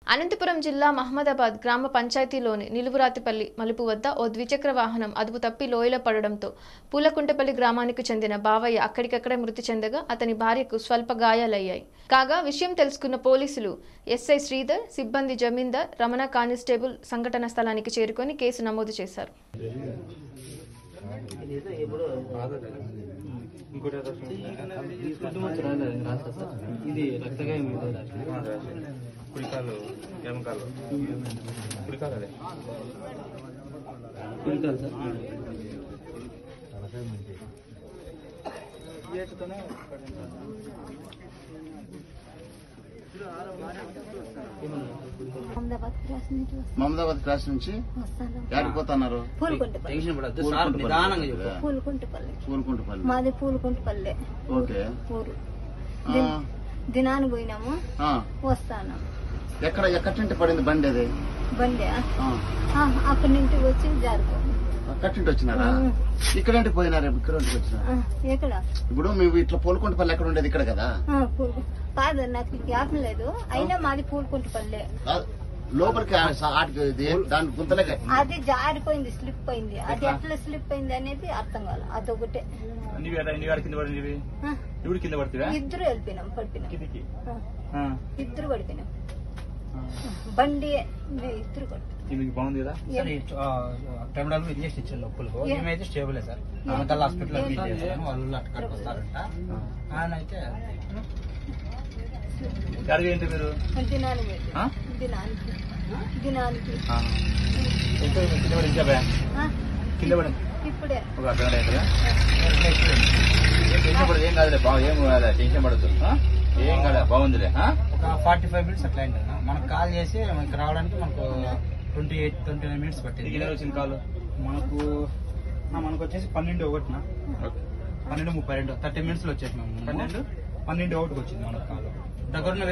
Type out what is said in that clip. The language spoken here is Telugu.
అనంతపురం జిల్లా మహమ్మదాబాద్ గ్రామ పంచాయతీలోని నిలువురాతిపల్లి మలుపు వద్ద ఓ ద్విచక్ర వాహనం అదుపు తప్పి లోయలో పడడంతో పూలకుంటపల్లి గ్రామానికి చెందిన బావయ్య అక్కడికక్కడే మృతి చెందగా అతని భార్యకు స్వల్ప గాయాలయ్యాయి కాగా విషయం తెలుసుకున్న పోలీసులు ఎస్ఐ శ్రీధర్ సిబ్బంది జమీందార్ రమణ కానిస్టేబుల్ సంఘటన స్థలానికి చేరుకొని కేసు నమోదు చేశారు ఇది రక్తగాయం కుడికాలు ఎమకాలు కుడికాలు అదే కుడికాలు సార్ అహ్మదాబాద్ క్రాస్ నుంచి వస్తాను. మమదాబాద్ క్రాస్ నుంచి వస్తాను ఎక్కడికి పోతున్నారు పూలకుంటపల్లి టెన్షన్ పడద్దు సార్ నిదానంగా చెప్పు పూలకుంటపల్లి పూలకుంటపల్లి మాది పూలకుంటపల్లి ఓకే ఊరు ఆ, దిన్- దినానికి పోయినాము ఆ, వస్తాను ఎక్కడ ఎక్కడి నుంచి పడింది బండి అది బండి ఆ, ఆ, అక్కడి నుంచి వచ్చి జారుకోండి కట్టింటి వచ్చినారా ఉమ్. ఇక్కడంటే పోయినారు ఇక్కడ వచ్చినారు ఎక్కడ ఇప్పుడు మేము ఇట్లా పూలకుంటపల్లి ఎక్కడ ఉండేది ఇక్కడ కదా ఆ, పూలు కాదు నాకు జ్ఞాపకం లేదు అయినా మాది పూలకుంటపల్లి కాదు, లోపలికి ఆ సా- ఆటికి ఇది దాని గుంతలే కట్టింది. అది జారిపోయింది స్లిప్ అయింది అది ఎట్లా స్లిప్ అయింది అనేది అర్థం కాదు అదొకటే నీవి ఎట్లా నీవి కింద పడినవి ఆ, ఇప్పుడు కింద పడుతుందా ఇద్దరు వెళ్ళిపోయినాం పడిపోయినాం కిందికి ఆ, ఆ, ఇద్దరు పడిపోయినాం బండి ఇద్దరు పడిపోయినాం కిందికి బాగుంది కదా సార్ టెండర్లు ఇంజక్షన్ ఇచ్చారు లోపలికి ఏ? మేమైతే స్టేబుల్ సార్ అనంతల్ హాస్పిటల్ అడ్మిట్ చేస్తాను వాళ్ళు అక్కడికి వస్తారంట ఆయన అయితే జరిగి ఏంటి మీరు దినానికి ఆ? దినానికి దినానికి ఆ. ఎంత కింద పడి ఇంకా భయం? ఆ, కింద పడి ఇప్పుడే ఒక అర్థం అవుతుందా టెన్షన్ పడదు ఏం కాదులే బాగు ఏం కాదు టెన్షన్ పడదు ఆ? ఏం కాదు బాగుందిలే ఆ? ఒక ఫార్టీ ఫైవ్ మినిట్స్ అట్లా అయింది అన్న. మనకు కాల్ చేసి మనకి రావడానికి మనకు twenty eight twenty nine minutes నీకు పట్టింది ఎన్ని వచ్చింది కాలు మనకు ఆ, మనకు వచ్చేసి పన్నెండు ఒకటిన ఓకే. పన్నెండు ముప్పై రెండు థర్టీ మినిట్స్ లో వచ్చేసినాము పన్నెండు పన్నెండు ఒకటికి వచ్చింది మనకు కాల్ దగ్గర